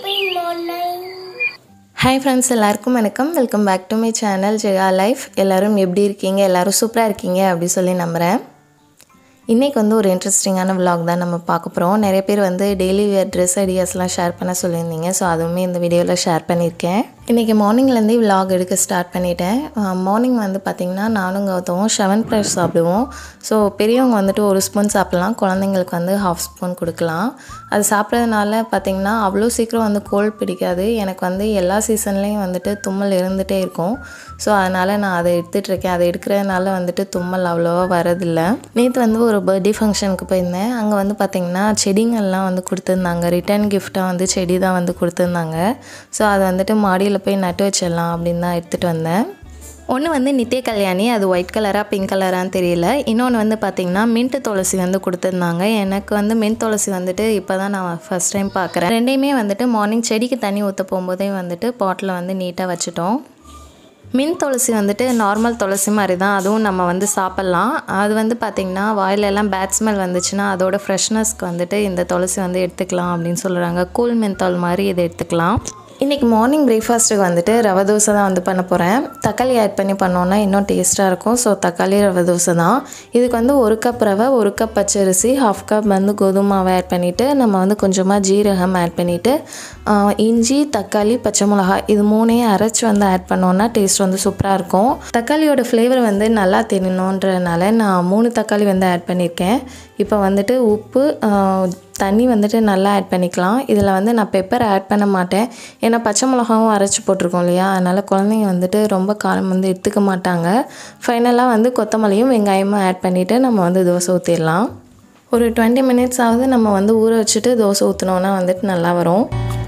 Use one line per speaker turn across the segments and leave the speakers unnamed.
Good morning.
Hi friends எல்லாருக்கும் வணக்கம் welcome back to my channel Jaya life எல்லோரும் எப்படி இருக்கீங்க எல்லோரும் சூப்பராக இருக்கீங்க அப்படி சொல்லி நம்புகிறேன் இன்றைக்கி வந்து ஒரு இன்ட்ரெஸ்டிங்கான vlog தான் நம்ம பார்க்க போகிறோம் நிறைய பேர் வந்து டெய்லி வேர் ட்ரெஸ் ஐடியாஸ்லாம் ஷேர் பண்ண சொல்லியிருந்தீங்க ஸோ அதுவுமே இந்த வீடியோவில் ஷேர் பண்ணியிருக்கேன் இன்றைக்கி மார்னிங்லேருந்தே vlog எடுக்க ஸ்டார்ட் பண்ணிட்டேன் மார்னிங் வந்து பார்த்திங்கன்னா நானும் கௌதமும் செவன் ப்ளஸ் சாப்பிடுவோம் ஸோ பெரியவங்க வந்துட்டு ஒரு ஸ்பூன் சாப்பிட்லாம் குழந்தைங்களுக்கு வந்து ஹாஃப் ஸ்பூன் கொடுக்கலாம் அது சாப்பிட்றதுனால பார்த்திங்கன்னா அவ்வளோ சீக்கிரம் வந்து கோல்ட் பிடிக்காது எனக்கு வந்து எல்லா சீசன்லேயும் வந்துட்டு தும்மல் இருந்துகிட்டே இருக்கும் ஸோ அதனால் நான் அதை எடுத்துகிட்டு இருக்கேன் அதை எடுக்கிறதுனால வந்துட்டு தும்மல் அவ்வளோவா வரதில்லை நேற்று வந்து ஒரு பர்த்டே ஃபங்க்ஷனுக்கு போயிருந்தேன் அங்கே வந்து பார்த்திங்கன்னா செடிங்கள்லாம் வந்து கொடுத்துருந்தாங்க ரிட்டர்ன் கிஃப்டாக வந்து செடி தான் வந்து கொடுத்துருந்தாங்க ஸோ அதை வந்துட்டு மாடியில் போய் நட்டு வச்சிடலாம் அப்படின்னு தான் எடுத்துகிட்டு வந்தேன் ஒன்று வந்து நித்திய கல்யாணி அது ஒயிட் கலராக பிங்க் கலரான்னு தெரியல இன்னொன்று வந்து பார்த்திங்கன்னா மின்ட் துளசி வந்து கொடுத்துருந்தாங்க எனக்கு வந்து மின்ட் துளசி வந்துட்டு இப்போ தான் நான் ஃபஸ்ட் டைம் பார்க்குறேன் ரெண்டையுமே வந்துட்டு மார்னிங் செடிக்கு தண்ணி ஊற்ற போகும்போதே வந்துட்டு பாட்டில் வந்து நீட்டாக வச்சுட்டோம் மின் துளசி வந்துட்டு நார்மல் துளசி மாதிரி தான் அதுவும் நம்ம வந்து சாப்பிட்லாம் அது வந்து பார்த்திங்கன்னா வாயிலெல்லாம் பேட் ஸ்மெல் வந்துச்சுன்னா அதோட ஃப்ரெஷ்னஸ்க்கு வந்துட்டு இந்த துளசி வந்து எடுத்துக்கலாம் அப்படின்னு சொல்கிறாங்க கூல் மென்தால் மாதிரி இதை எடுத்துக்கலாம் இன்றைக்கி மார்னிங் பிரேக்ஃபாஸ்ட்டுக்கு வந்துட்டு ரவை தோசை தான் வந்து பண்ண போகிறேன் தக்காளி ஆட் பண்ணி பண்ணோன்னா இன்னும் டேஸ்ட்டாக இருக்கும் ஸோ தக்காளி ரவை தோசை தான் இதுக்கு வந்து ஒரு கப் ரவை ஒரு கப் பச்சரிசி ஹாஃப் கப் வந்து கோதுமை மாவை ஆட் பண்ணிவிட்டு நம்ம வந்து கொஞ்சமாக ஜீரகம் ஆட் பண்ணிவிட்டு இஞ்சி தக்காளி பச்சை மிளகாய் இது மூணையும் அரைச்சி வந்து ஆட் பண்ணோன்னா டேஸ்ட் வந்து சூப்பராக இருக்கும் தக்காளியோட ஃப்ளேவர் வந்து நல்லா தெரியணுன்றதுனால நான் மூணு தக்காளி வந்து ஆட் பண்ணியிருக்கேன் இப்போ வந்துட்டு உப்பு ஆஹ், தண்ணி வந்துட்டு நல்லா ஆட் பண்ணிக்கலாம் இதில் வந்து நான் பெப்பர் ஆட் பண்ண மாட்டேன் ஏன்னா பச்சை மிளகாவும் அரைச்சி போட்டிருக்கோம் இல்லையா அதனால் குழந்தைங்க வந்துட்டு ரொம்ப காரம் வந்து எடுத்துக்க மாட்டாங்க ஃபைனலாக வந்து கொத்தமல்லியும் வெங்காயமும் ஆட் பண்ணிவிட்டு நம்ம வந்து தோசை ஊற்றிடலாம் ஒரு டுவெண்ட்டி மினிட்ஸ் ஆகுது நம்ம வந்து ஊற வச்சுட்டு தோசை ஊற்றினோன்னா வந்துட்டு நல்லா வரும்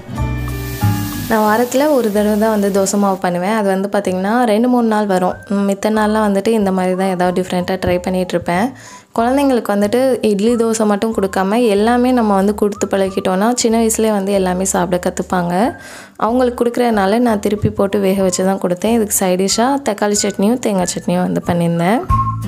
நான் வாரத்தில் ஒரு தடவை தான் வந்து தோசை மாவு பண்ணுவேன் அது வந்து பார்த்திங்கன்னா ரெண்டு மூணு நாள் வரும் ம், மித்த நாள்லாம் வந்துட்டு இந்த மாதிரி தான் ஏதாவது டிஃப்ரெண்ட்டாக ட்ரை பண்ணிகிட்ருப்பேன் குழந்தைங்களுக்கு வந்துட்டு இட்லி தோசை மட்டும் கொடுக்காம எல்லாமே நம்ம வந்து கொடுத்து பழகிட்டோன்னா சின்ன வயசுலேயே வந்து எல்லாமே சாப்பிட கற்றுப்பாங்க அவங்களுக்கு கொடுக்குறதுனால நான் திருப்பி போட்டு வேக வச்சு தான் கொடுத்தேன் இதுக்கு சைடிஷாக தக்காளி சட்னியும் தேங்காய் சட்னியும் வந்து பண்ணியிருந்தேன்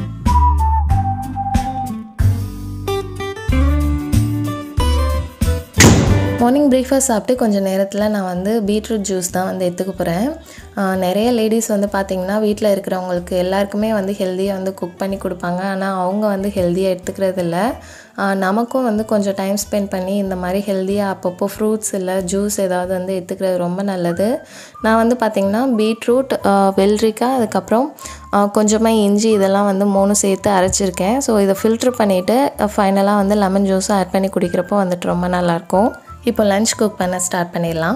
மார்னிங் பிரேக்ஃபாஸ்ட் சாப்பிட்டு கொஞ்சம் நேரத்தில் நான் வந்து பீட்ரூட் ஜூஸ் தான் வந்து எடுத்துக்க போகிறேன் நிறைய லேடிஸ் வந்து பார்த்திங்கன்னா வீட்டில் இருக்கிறவங்களுக்கு எல்லாருக்குமே வந்து ஹெல்த்தியாக வந்து குக் பண்ணி கொடுப்பாங்க ஆனால் அவங்க வந்து ஹெல்த்தியாக எடுத்துக்கிறது இல்ல ஆஹ் நமக்கும் வந்து கொஞ்சம் டைம் ஸ்பெண்ட் பண்ணி இந்த மாதிரி ஹெல்த்தியாக அப்பப்போ ஃப்ரூட்ஸ் இல்லை ஜூஸ் ஏதாவது வந்து எடுத்துக்கிறது ரொம்ப நல்லது நான் வந்து பார்த்திங்கன்னா பீட்ரூட் வெள்ளரிக்காய் அதுக்கப்புறம் கொஞ்சமாக இஞ்சி இதெல்லாம் வந்து மூணு சேர்த்து அரைச்சிருக்கேன் ஸோ இதை ஃபில்ட்ரு பண்ணிவிட்டு ஃபைனலாக வந்து லெமன் ஜூஸும் ஆட் பண்ணி குடிக்கிறப்போ வந்துட்டு ரொம்ப நல்லாயிருக்கும் இப்போ லஞ்ச் குக் பண்ண ஸ்டார்ட் பண்ணிடலாம்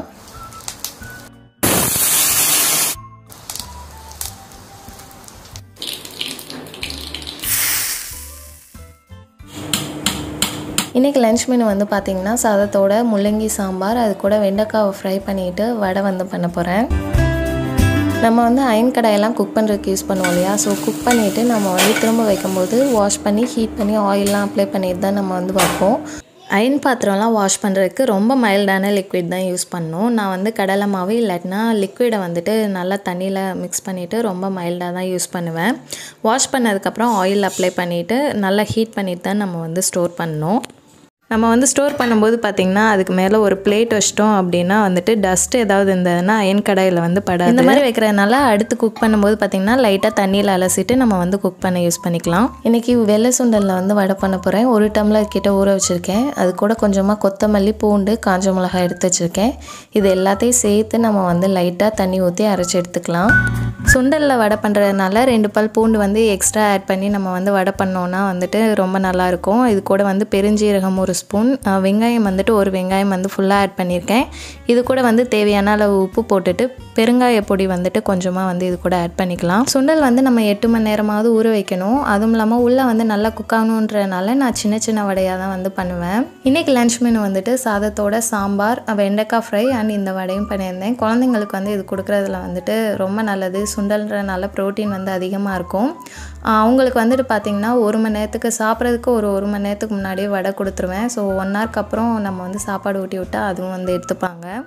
இன்றைக்கி லஞ்ச் மெனு வந்து பார்த்திங்கன்னா சாதத்தோட முள்ளங்கி சாம்பார் அது கூட வெண்டைக்காவை ஃப்ரை பண்ணிவிட்டு வடை வந்து பண்ண போகிறேன் நம்ம வந்து அயன் கடாயெல்லாம் குக் பண்ணுறதுக்கு யூஸ் பண்ணுவோம் இல்லையா ஸோ குக் பண்ணிவிட்டு நம்ம வந்து திரும்ப வைக்கும்போது வாஷ் பண்ணி ஹீட் பண்ணி ஆயிலெலாம் அப்ளை பண்ணிட்டு தான் நம்ம வந்து வைப்போம் அயன் பாத்திரம்லாம் வாஷ் பண்ணுறதுக்கு ரொம்ப மைல்டான லிக்விட் தான் யூஸ் பண்ணணும் நான் வந்து கடலை மாவு இல்லாட்டினா லிக்விடை வந்துட்டு நல்லா தண்ணியில் மிக்ஸ் பண்ணிவிட்டு ரொம்ப மைல்டாக தான் யூஸ் பண்ணுவேன் வாஷ் பண்ணதுக்கப்புறம் ஆயில் அப்ளை பண்ணிவிட்டு நல்லா ஹீட் பண்ணிட்டு தான் நம்ம வந்து ஸ்டோர் பண்ணணும் நம்ம வந்து ஸ்டோர் பண்ணும்போது பார்த்திங்கன்னா அதுக்கு மேலே ஒரு பிளேட் வச்சிட்டோம் அப்படின்னா வந்துட்டு டஸ்ட் ஏதாவது இருந்ததுன்னா அயன் கடாயில் வந்து படாது இந்த மாதிரி வைக்கிறதுனால அடுத்து குக் பண்ணும்போது பார்த்திங்கன்னா லைட்டாக தண்ணியில் அலசிட்டு நம்ம வந்து குக் பண்ண யூஸ் பண்ணிக்கலாம் இன்றைக்கி வெள்ளை சுண்டலில் வந்து வடை பண்ண போகிறேன் ஒரு டம்ளர் கிட்ட ஊற வச்சுருக்கேன் அது கூட கொஞ்சமாக கொத்தமல்லி பூண்டு காஞ்ச மிளகாய் எடுத்து வச்சுருக்கேன் இது எல்லாத்தையும் சேர்த்து நம்ம வந்து லைட்டாக தண்ணி ஊற்றி அரைச்சி எடுத்துக்கலாம் சுண்டலில் வடை பண்ணுறதுனால ரெண்டு பல் பூண்டு வந்து எக்ஸ்ட்ரா ஆட் பண்ணி நம்ம வந்து வடை பண்ணோன்னா வந்துட்டு ரொம்ப நல்லாயிருக்கும் இது கூட வந்து பெருஞ்சீரகம் ஒரு ஸ்பூன் அஹ், வெங்காயம் வந்துட்டு ஒரு வெங்காயம் வந்து ஃபுல்லாக ஆட் பண்ணியிருக்கேன் இது கூட வந்து தேவையான அளவு உப்பு போட்டுட்டு பெருங்காய பொடி வந்துட்டு கொஞ்சமாக வந்து இது கூட ஆட் பண்ணிக்கலாம் சுண்டல் வந்து நம்ம எட்டு மணி நேரமாவது ஊற வைக்கணும் அதுவும் இல்லாமல் உள்ளே வந்து நல்லா குக் ஆகணுன்றனால நான் சின்ன சின்ன வடையாக தான் வந்து பண்ணுவேன் இன்றைக்கி லஞ்ச் மெனு வந்துட்டு சாதத்தோட சாம்பார் வெண்டைக்காய் ஃப்ரை அண்ட் இந்த வடையும் பண்ணியிருந்தேன் குழந்தைங்களுக்கு வந்து இது கொடுக்குறதுல வந்துட்டு ரொம்ப நல்லது சுண்டல்ன்றனால ப்ரோட்டீன் வந்து அதிகமாக இருக்கும் ஆஹ் அவங்களுக்கு வந்துட்டு பார்த்திங்கன்னா ஒரு மணி நேரத்துக்கு சாப்பிட்றதுக்கு ஒரு ஒரு மணி நேரத்துக்கு முன்னாடியே வடை கொடுத்துருவேன் ஸோ ஒன் ஹவருக்கு அப்புறம் நம்ம வந்து சாப்பாடு ஊட்டி விட்டால் அதுவும் வந்து எடுத்துப்பாங்க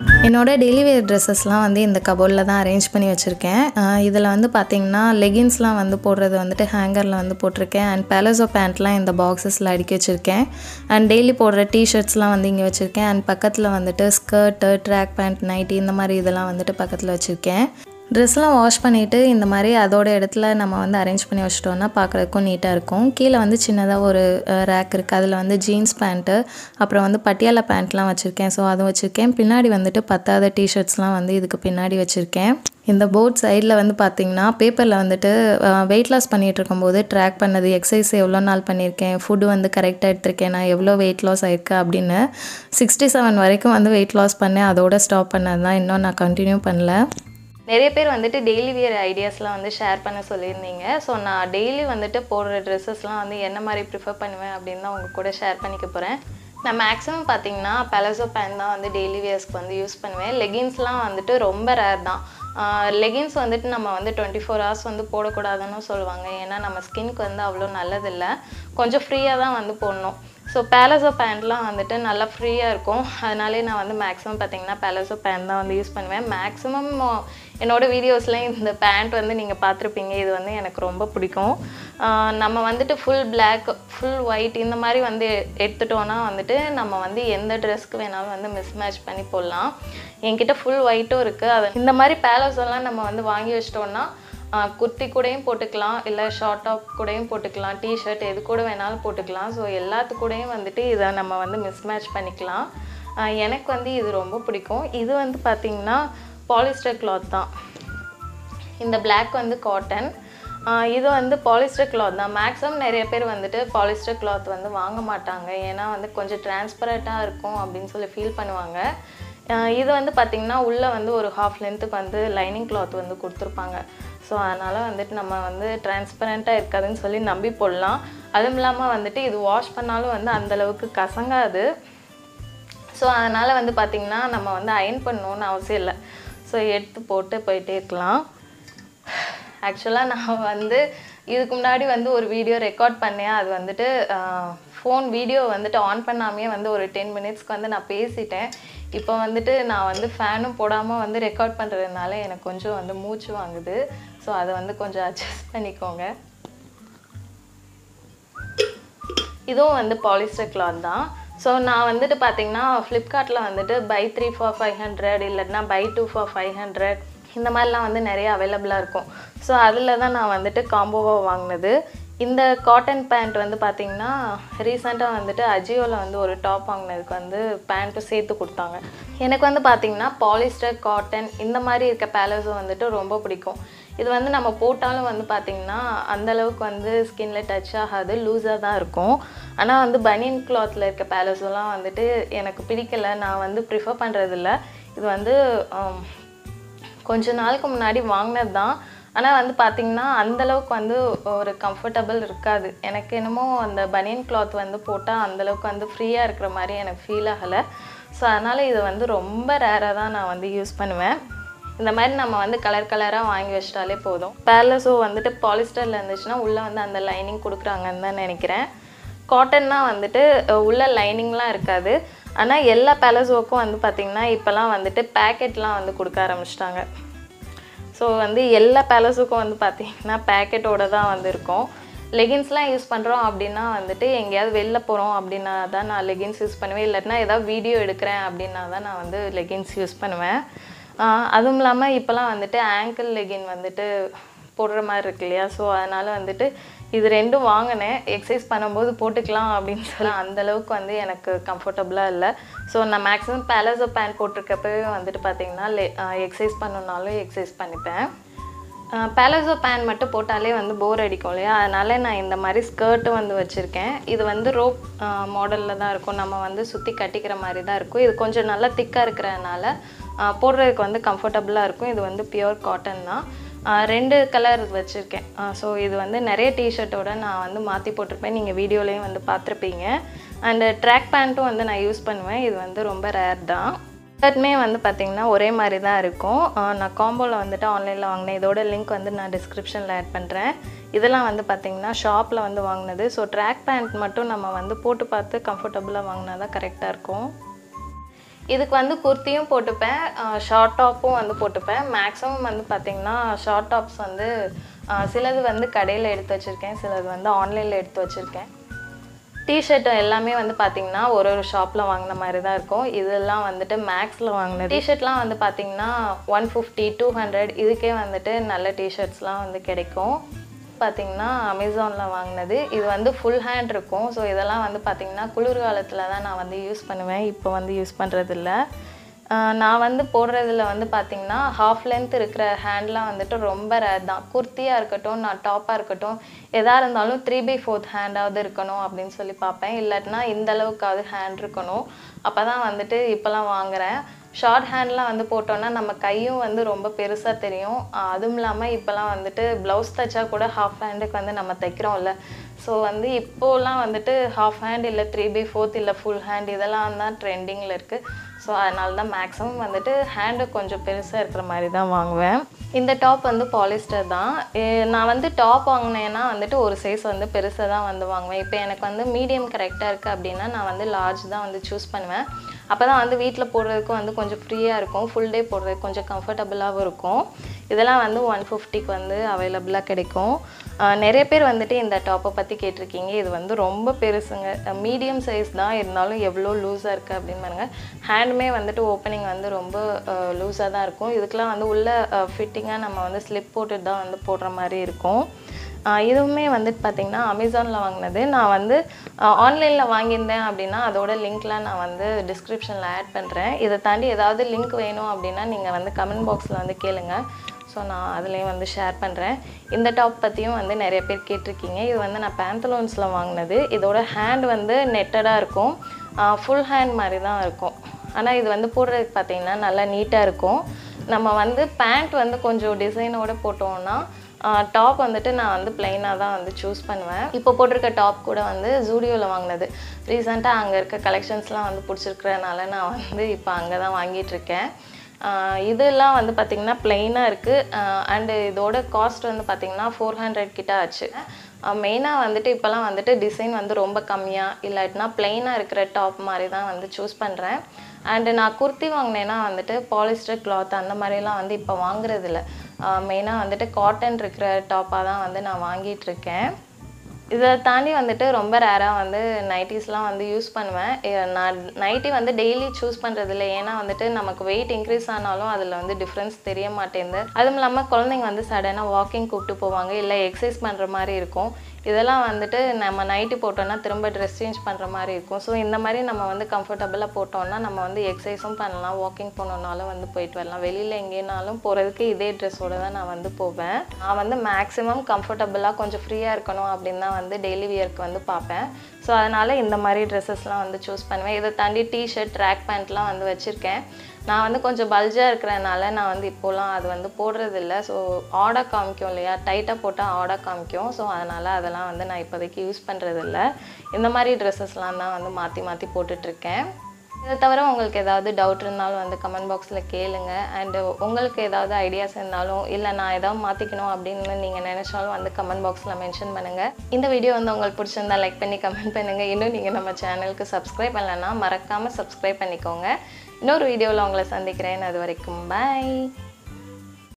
என்னோட டெய்லி வேர் ட்ரெஸ்ஸஸ்லாம் வந்து இந்த கபோர்டில் தான் அரேஞ்ச் பண்ணி வச்சுருக்கேன் இதில் வந்து பார்த்திங்கன்னா லெகின்ஸ்லாம் வந்து போடுறது வந்துட்டு ஹேங்கரில் வந்து போட்டிருக்கேன் அண்ட் பேலஸோ பேண்ட்லாம் இந்த பாக்ஸஸில் அடுக்கி வச்சுருக்கேன் அண்ட் டெய்லி போடுற டிஷர்ட்ஸ்லாம் வந்து இங்கே வச்சுருக்கேன் அண்ட் பக்கத்தில் வந்துட்டு ஸ்கர்ட்டு ட்ராக் பேண்ட் நைட்டி இந்த மாதிரி இதெல்லாம் வந்துட்டு பக்கத்தில் வச்சுருக்கேன் ட்ரெஸ்லாம் வாஷ் பண்ணிவிட்டு இந்த மாதிரி அதோட இடத்துல நம்ம வந்து அரேஞ்ச் பண்ணி வச்சிட்டோம்னா பார்க்குறதுக்கும் நீட்டாக இருக்கும் கீழே வந்து சின்னதாக ஒரு ரேக் இருக்குது அதில் வந்து ஜீன்ஸ் பேண்ட்டு அப்புறம் வந்து பட்டியாலா பேண்ட்லாம் வச்சுருக்கேன் ஸோ அதுவும் வச்சுருக்கேன் பின்னாடி வந்துட்டு பத்தாத டிஷர்ட்ஸ்லாம் வந்து இதுக்கு பின்னாடி வச்சுருக்கேன் இந்த போர்ட் சைடில் வந்து பார்த்திங்கன்னா பேப்பரில் வந்துட்டு வெயிட் லாஸ் பண்ணிகிட்டு இருக்கும்போது ட்ராக் பண்ணது எக்ஸசைஸ் எவ்வளோ நாள் பண்ணியிருக்கேன் ஃபுட்டு வந்து கரெக்டாக எடுத்திருக்கேன் நான் எவ்வளோ வெயிட் லாஸ் ஆயிருக்கு அப்படின்னு சிக்ஸ்டி செவன் வரைக்கும் வந்து வெயிட் லாஸ் பண்ணேன் அதோட ஸ்டாப் பண்ணது தான் இன்னும் நான் கண்டினியூ பண்ணல நிறைய பேர் வந்துட்டு டெய்லி வியர் ஐடியாஸ்லாம் வந்து ஷேர் பண்ண சொல்லியிருந்தீங்க ஸோ நான் டெய்லி வந்துட்டு போடுற ட்ரெஸ்ஸஸ்லாம் வந்து என்ன மாதிரி ப்ரிஃபர் பண்ணுவேன் அப்படின்னு தான் உங்கள் கூட ஷேர் பண்ணிக்க போகிறேன் நான் மேக்ஸிமம் பார்த்தீங்கன்னா பலசோ பேண்ட் தான் வந்து டெய்லி வியர்ஸ்க்கு வந்து யூஸ் பண்ணுவேன் லெகின்ஸ்லாம் வந்துட்டு ரொம்ப ரேர் தான் லெகின்ஸ் வந்துட்டு நம்ம வந்து டுவெண்ட்டி ஃபோர் ஹவர்ஸ் வந்து போடக்கூடாதுன்னு சொல்லுவாங்க ஏன்னா நம்ம ஸ்கின்க்கு வந்து அவ்வளோ நல்லதில்லை கொஞ்சம் ஃப்ரீயாக தான் வந்து போடணும் ஸோ பேலஸோ பேண்ட்லாம் வந்துட்டு நல்லா ஃப்ரீயாக இருக்கும் அதனாலே நான் வந்து மேக்ஸிமம் பார்த்தீங்கன்னா பேலஸோ பேண்ட் தான் வந்து யூஸ் பண்ணுவேன் மேக்ஸிமம் என்னோடய வீடியோஸ்லேயும் இந்த பேண்ட் வந்து நீங்கள் பார்த்துருப்பீங்க இது வந்து எனக்கு ரொம்ப பிடிக்கும் நம்ம வந்துட்டு ஃபுல் பிளாக் ஃபுல் ஒயிட் இந்த மாதிரி வந்து எடுத்துட்டோன்னா வந்துட்டு நம்ம வந்து எந்த ட்ரெஸ்க்கு வேணாலும் வந்து மிஸ் மேட்ச் பண்ணி போடலாம் என்கிட்ட ஃபுல் ஒயிட்டும் இருக்குது அது இந்த மாதிரி பேலஸோலாம் நம்ம வந்து வாங்கி வச்சிட்டோன்னா குர்த்தி கூடயும் போட்டுக்கலாம் இல்லை ஷார்ட் டாப் கூடயும் போட்டுக்கலாம் டிஷர்ட் எது கூட வேணாலும் போட்டுக்கலாம் ஸோ எல்லாத்து கூடயும் வந்துட்டு இதை நம்ம வந்து மிஸ் மேட்ச் பண்ணிக்கலாம் எனக்கு வந்து இது ரொம்ப பிடிக்கும் இது வந்து பார்த்திங்கன்னா பாலிஸ்டர் கிளாத் தான் இந்த பிளாக் வந்து காட்டன் இது வந்து பாலிஸ்டர் கிளாத் தான் மேக்ஸிமம் நிறைய பேர் வந்துட்டு பாலிஸ்டர் கிளாத் வந்து வாங்க மாட்டாங்க ஏன்னா வந்து கொஞ்சம் டிரான்ஸ்பரண்ட்டாக இருக்கும் அப்படின்னு சொல்லி ஃபீல் பண்ணுவாங்க இது வந்து பார்த்திங்கன்னா உள்ளே வந்து ஒரு ஹாஃப் லென்த்துக்கு வந்து லைனிங் கிளாத் வந்து கொடுத்துருப்பாங்க ஸோ அதனால் வந்துட்டு நம்ம வந்து டிரான்ஸ்பரண்ட்டாக இருக்காதுன்னு சொல்லி நம்பி போடலாம் அதுவும் இல்லாமல் வந்துட்டு இது வாஷ் பண்ணாலும் வந்து அந்தளவுக்கு கசங்காது ஸோ அதனால் வந்து பார்த்திங்கன்னா நம்ம வந்து அயன் பண்ணணுன்னு அவசியம் இல்லை ஸோ எடுத்து போட்டு போயிட்டே இருக்கலாம் ஆக்சுவலாக நான் வந்து இதுக்கு முன்னாடி வந்து ஒரு வீடியோ ரெக்கார்ட் பண்ணேன் அது வந்துட்டு ஃபோன் வீடியோ வந்துட்டு ஆன் பண்ணாமே வந்து ஒரு டென் மினிட்ஸ்க்கு வந்து நான் பேசிட்டேன் இப்போ வந்துட்டு நான் வந்து ஃபேனும் போடாமல் வந்து ரெக்கார்ட் பண்ணுறதுனால எனக்கு கொஞ்சம் வந்து மூச்சு வாங்குது ஸோ அதை வந்து கொஞ்சம் அட்ஜஸ்ட் பண்ணிக்கோங்க இதுவும் வந்து பாலிஸ்டர் கிளாத் தான் ஸோ நான் வந்துட்டு பார்த்தீங்கன்னா ஃப்ளிப்கார்ட்டில் வந்துட்டு buy three for five hundred இல்லைன்னா buy two for five hundred இந்த மாதிரிலாம் வந்து நிறைய அவைலபிளாக இருக்கும் ஸோ அதில் தான் நான் வந்துட்டு காம்போவாக வாங்கினது இந்த காட்டன் பேண்ட் வந்து பார்த்திங்கன்னா ரீசெண்டாக வந்துட்டு அஜியோவில் வந்து ஒரு டாப் வாங்கினதுக்கு வந்து பேண்ட்டும் சேர்த்து கொடுத்தாங்க எனக்கு வந்து பார்த்திங்கன்னா பாலிஸ்டர் காட்டன் இந்த மாதிரி இருக்க பேலஸோ வந்துட்டு ரொம்ப பிடிக்கும் இது வந்து நம்ம போட்டாலும் வந்து பார்த்திங்கன்னா அந்தளவுக்கு வந்து ஸ்கின்ல டச் ஆகாது லூஸாக தான் இருக்கும் ஆனால் வந்து பனியன் கிளாத்தில் இருக்க பேலஸோலாம் வந்துட்டு எனக்கு பிடிக்கலை நான் வந்து ப்ரிஃபர் பண்ணுறதில்ல இது வந்து கொஞ்ச நாளுக்கு முன்னாடி வாங்கினது தான் ஆனால் வந்து பார்த்திங்கன்னா அந்தளவுக்கு வந்து ஒரு கம்ஃபர்டபுள் இருக்காது எனக்கு என்னமோ அந்த பனியன் கிளாத் வந்து போட்டால் அந்தளவுக்கு வந்து ஃப்ரீயாக இருக்கிற மாதிரி எனக்கு ஃபீல் ஆகலை ஸோ அதனால் இது வந்து ரொம்ப ரேராக தான் நான் வந்து யூஸ் பண்ணுவேன் இந்த மாதிரி நம்ம வந்து கலர் கலராக வாங்கி வச்சிட்டாலே போதும் பேலஸோ வந்துட்டு பாலிஸ்டரில் இருந்துச்சுன்னா உள்ளே வந்து அந்த லைனிங் கொடுக்குறாங்கன்னு தான் நினைக்கிறேன் காட்டன்னா வந்துட்டு உள்ள லைனிங்லாம் இருக்காது ஆனால் எல்லா பேலஸோக்கும் வந்து பார்த்திங்கன்னா இப்போலாம் வந்துட்டு பேக்கெட்லாம் வந்து கொடுக்க ஆரம்பிச்சிட்டாங்க ஸோ வந்து எல்லா பேலஸுக்கும் வந்து பார்த்திங்கன்னா பேக்கெட்டோட தான் வந்து இருக்கும் லெகின்ஸ்லாம் யூஸ் பண்ணுறோம் அப்படின்னா வந்துட்டு எங்கேயாவது வெளில போகிறோம் அப்படின்னா தான் நான் லெகின்ஸ் யூஸ் பண்ணுவேன் இல்லாட்டினா ஏதாவது வீடியோ எடுக்கிறேன் அப்படின்னா தான் நான் வந்து லெகின்ஸ் யூஸ் பண்ணுவேன் அதுவும் இல்லாமல் இப்போலாம் வந்துட்டு ஆங்கிள் லெகின் வந்துட்டு போடுற மாதிரி இருக்கு இல்லையா ஸோ அதனால் வந்துட்டு இது ரெண்டும் வாங்கினேன் எக்ஸசைஸ் பண்ணும்போது போட்டுக்கலாம் அப்படின்னு சொல்லி அந்தளவுக்கு வந்து எனக்கு கம்ஃபர்டபுளாக இல்லை ஸோ நான் மேக்ஸிமம் பேலஸோ பேண்ட் போட்டிருக்கப்பவே வந்துட்டு பார்த்திங்கன்னா லே எக்ஸசைஸ் பண்ணணுன்னாலும் எக்ஸசைஸ் பண்ணிப்பேன் பேலஸோ பேண்ட் மட்டும் போட்டாலே வந்து போர் அடிக்கும் இல்லையா அதனால் நான் இந்த மாதிரி ஸ்கர்ட்டும் வந்து வச்சுருக்கேன் இது வந்து ரோப் மாடலில் தான் இருக்கும் நம்ம வந்து சுற்றி கட்டிக்கிற மாதிரி தான் இருக்கும் இது கொஞ்சம் நல்லா திக்காக இருக்கிறதுனால போடுறதுக்கு வந்து கம்ஃபர்டபுளாக இருக்கும் இது வந்து பியூர் காட்டன் தான் ரெண்டு கலர் வச்சுருக்கேன் ஸோ இது வந்து நிறைய டிஷர்ட்டோட நான் வந்து மாற்றி போட்டிருப்பேன் நீங்கள் வீடியோலேயும் வந்து பார்த்துருப்பீங்க அண்டு ட்ராக் பேண்ட்டும் வந்து நான் யூஸ் பண்ணுவேன் இது வந்து ரொம்ப ரேர் தான் ஷர்ட்டுமே வந்து பார்த்திங்கன்னா ஒரே மாதிரி தான் இருக்கும் நான் காம்போவில் வந்துட்டு ஆன்லைனில் வாங்கினேன் இதோட லிங்க் வந்து நான் டிஸ்கிரிப்ஷனில் ஆட் பண்ணுறேன் இதெல்லாம் வந்து பார்த்திங்கன்னா ஷாப்பில் வந்து வாங்கினது ஸோ ட்ராக் பேண்ட் மட்டும் நம்ம வந்து போட்டு பார்த்து கம்ஃபர்டபுளாக வாங்கினா தான் கரெக்டாக இருக்கும் இதுக்கு வந்து குர்த்தியும் போட்டுப்பேன் ஷார்ட் டாப்பும் வந்து போட்டுப்பேன் மேக்ஸிமம் வந்து பார்த்திங்கன்னா ஷார்ட் டாப்ஸ் வந்து ஆஹ் சிலது வந்து கடையில் எடுத்து வச்சுருக்கேன் சிலது வந்து ஆன்லைனில் எடுத்து வச்சுருக்கேன் டிஷர்ட் எல்லாமே வந்து பார்த்தீங்கன்னா ஒரு ஒரு ஷாப்பில் வாங்கின மாதிரி தான் இருக்கும் இதெல்லாம் வந்துட்டு மேக்ஸில் வாங்கினது டிஷர்ட்லாம் வந்து பார்த்தீங்கன்னா ஒன் ஃபிஃப்டி டூ ஹண்ட்ரட் இதுக்கே வந்துட்டு நல்ல டிஷர்ட்ஸ்லாம் வந்து கிடைக்கும் பார்த்தீங்கன்னா அமேசானில் வாங்கினது இது வந்து ஃபுல் ஹேண்ட் இருக்கும் ஸோ இதெல்லாம் வந்து பார்த்தீங்கன்னா குளிர்காலத்தில் தான் நான் வந்து யூஸ் பண்ணுவேன் இப்போ வந்து யூஸ் பண்ணுறதில்ல நான் வந்து போடுறதுல வந்து பார்த்தீங்கன்னா ஹாஃப் லென்த் இருக்கிற ஹேண்ட்லாம் வந்துட்டு ரொம்ப ரேர் தான் குர்த்தியாக இருக்கட்டும் நான் டாப்பாக இருக்கட்டும் எதாக இருந்தாலும் த்ரீ பை ஃபோர்த் ஹேண்டாவது இருக்கணும் அப்படின்னு சொல்லி பார்ப்பேன் இல்லாட்டினா இந்த அளவுக்காவது ஹேண்ட் இருக்கணும் அப்போ தான் வந்துட்டு இப்போலாம் வாங்குறேன் ஷார்ட் ஹேண்ட்லாம் வந்து போட்டோன்னா நம்ம கையும் வந்து ரொம்ப பெருசாக தெரியும் ஆஹ் அதுவும் இல்லாமல் இப்போலாம் வந்துட்டு ப்ளவுஸ் தைச்சா கூட ஹாஃப் ஹேண்டுக்கு வந்து நம்ம தைக்கிறோம்ல ஸோ வந்து இப்போலாம் வந்துட்டு ஹாஃப் ஹேண்ட் இல்லை த்ரீ பை ஃபோர்த் இல்லை ஃபுல் ஹேண்ட் இதெல்லாம் தான் ட்ரெண்டிங்கில் இருக்குது ஸோ அதனால தான் மேக்ஸிமம் வந்துட்டு ஹேண்டு கொஞ்சம் பெருசாக இருக்கிற மாதிரி தான் வாங்குவேன் இந்த டாப் வந்து பாலிஸ்டர் தான் எ- நான் வந்து டாப் வாங்கினேன்னா வந்துட்டு ஒரு சைஸ் வந்து பெருசாக தான் வந்து வாங்குவேன் இப்போ எனக்கு வந்து மீடியம் கரெக்டாக இருக்குது அப்படின்னா நான் வந்து லார்ஜ் தான் வந்து சூஸ் பண்ணுவேன் அப்போ தான் வந்து வீட்டில் போடுறதுக்கு வந்து கொஞ்சம் ஃப்ரீயாக இருக்கும் ஃபுல் டே போடுறதுக்கு கொஞ்சம் கம்ஃபர்டபுளாகவும் இருக்கும் இதெல்லாம் வந்து ஒன் ஃபிஃப்டிக்கு வந்து அவைலபிளாக கிடைக்கும் ஆஹ் நிறைய பேர் வந்துட்டு இந்த டாப்பை பற்றி கேட்டிருக்கீங்க இது வந்து ரொம்ப பெருசுங்க மீடியம் சைஸ் தான் இருந்தாலும் எவ்வளோ லூஸாக இருக்குது அப்படின்னு பாருங்க ஹேண்டுமே வந்துட்டு ஓப்பனிங் வந்து ரொம்ப லூஸாக தான் இருக்கும் இதுக்கெலாம் வந்து உள்ள ஃபிட்டிங்காக நம்ம வந்து ஸ்லிப் போட்டுட்டு தான் வந்து போடுற மாதிரி இருக்கும் ஆஹ் இதுவுமே வந்துட்டு பார்த்தீங்கன்னா அமேசானில் வாங்கினது நான் வந்து ஆன்லைனில் வாங்கியிருந்தேன் அப்படின்னா அதோட லிங்க்லாம் நான் வந்து டிஸ்கிரிப்ஷனில் ஆட் பண்ணுறேன் இதை தாண்டி ஏதாவது லிங்க் வேணும் அப்படின்னா நீங்கள் வந்து கமெண்ட் பாக்ஸில் வந்து கேளுங்க ஸோ நான் அதுலேயும் வந்து ஷேர் பண்ணுறேன் இந்த டாப் பற்றியும் வந்து நிறைய பேர் கேட்டிருக்கீங்க இது வந்து நான் பேந்தலோன்ஸில் வாங்கினது இதோட ஹேண்ட் வந்து நெட்டடாக இருக்கும் ஃபுல் ஹேண்ட் மாதிரி தான் இருக்கும் ஆனால் இது வந்து போடுறதுக்கு பார்த்தீங்கன்னா நல்லா நீட்டாக இருக்கும் நம்ம வந்து பேண்ட் வந்து கொஞ்சம் டிசைனோட போட்டோம்னா டாப் வந்துட்டு நான் வந்து பிளைனாக தான் வந்து சூஸ் பண்ணுவேன் இப்போ போட்டிருக்க டாப் கூட வந்து ஜூடியோவில் வாங்கினது ரீசெண்டாக அங்கே இருக்க கலெக்ஷன்ஸ்லாம் வந்து பிடிச்சிருக்கிறதுனால நான் வந்து இப்போ அங்கே தான் வாங்கிட்டுருக்கேன் இதெல்லாம் வந்து பார்த்திங்கன்னா பிளெயினாக இருக்குது அண்டு இதோட காஸ்ட் வந்து பார்த்திங்கன்னா ஃபோர் ஹண்ட்ரட் கிட்ட ஆச்சு மெயினாக வந்துட்டு இப்போலாம் வந்துட்டு டிசைன் வந்து ரொம்ப கம்மியாக இல்லாட்டினா பிளெயினாக இருக்கிற டாப் மாதிரி தான் வந்து சூஸ் பண்ணுறேன் அண்டு நான் குர்த்தி வாங்கினேன்னா வந்துட்டு பாலிஸ்டர் கிளாத் அந்த மாதிரிலாம் வந்து இப்போ வாங்குறதில்ல மெயினாக வந்துட்டு காட்டன் இருக்கிற டாப்பாக தான் வந்து நான் வாங்கிட்டு இருக்கேன் இதை தாண்டி வந்துட்டு ரொம்ப ரேராக வந்து நைட்டிஸ்லாம் வந்து யூஸ் பண்ணுவேன் எ- நான் நைட்டி வந்து டெய்லி சூஸ் பண்ணுறது இல்லை ஏன்னா வந்துட்டு நமக்கு வெயிட் இன்க்ரீஸ் ஆனாலும் அதில் வந்து டிஃப்ரென்ஸ் தெரிய மாட்டேங்குது அதுவும் இல்லாமல் குழந்தைங்க வந்து சடனாக வாக்கிங் கூப்பிட்டு போவாங்க இல்லை எக்ஸசைஸ் பண்ணுற மாதிரி இருக்கும் இதெல்லாம் வந்துட்டு நம்ம நைட்டி போட்டோம்னா திரும்ப ட்ரெஸ் சேஞ்ச் பண்ணுற மாதிரி இருக்கும் ஸோ இந்த மாதிரி நம்ம வந்து கம்ஃபர்டபுளாக போட்டோம்னா நம்ம வந்து எக்ஸசைஸும் பண்ணலாம் வாக்கிங் போனோம்னாலும் வந்து போயிட்டு வரலாம் வெளியில் எங்கேனாலும் போகிறதுக்கு இதே ட்ரெஸ்ஸோட தான் நான் வந்து போவேன் நான் வந்து மேக்ஸிமம் கம்ஃபர்டபுளாக கொஞ்சம் ஃப்ரீயாக இருக்கணும் அப்படின்னு தான் வந்து டெய்லி வியர்க்கு வந்து பார்ப்பேன் ஸோ அதனால் இந்த மாதிரி ட்ரெஸ்ஸஸ்லாம் வந்து சூஸ் பண்ணுவேன் இதை தாண்டி டிஷர்ட் ட்ராக் பேண்ட்லாம் வந்து வச்சுருக்கேன் நான் வந்து கொஞ்சம் பல்ஜாக இருக்கிறனால நான் வந்து இப்போலாம் அது வந்து போடுறதில்ல ஸோ ஆடாக காமிக்கும் இல்லையா டைட்டாக போட்டால் ஆடாக காமிக்கும் ஸோ அதனால் அதெல்லாம் வந்து நான் இப்போதைக்கு யூஸ் பண்ணுறதில்ல இந்த மாதிரி ட்ரெஸ்ஸஸ்லாம் தான் வந்து மாற்றி மாற்றி போட்டுட்ருக்கேன் இதை தவிர உங்களுக்கு ஏதாவது டவுட் இருந்தாலும் வந்து கமெண்ட் பாக்ஸில் கேளுங்க அண்டு உங்களுக்கு ஏதாவது ஐடியாஸ் இருந்தாலும் இல்லை நான் ஏதாவது மாற்றிக்கணும் அப்படின்னு நீங்கள் நினைச்சாலும் வந்து கமெண்ட் பாக்ஸில் மென்ஷன் பண்ணுங்கள் இந்த வீடியோ வந்து உங்களுக்கு பிடிச்சிருந்தா லைக் பண்ணி கமெண்ட் பண்ணுங்கள் இன்னும் நீங்கள் நம்ம சேனலுக்கு சப்ஸ்கிரைப் பண்ணலைன்னா மறக்காமல் சப்ஸ்கிரைப் பண்ணிக்கோங்க இன்னொரு வீடியோவில் உங்களை சந்திக்கிறேன் அது வரைக்கும் பாய்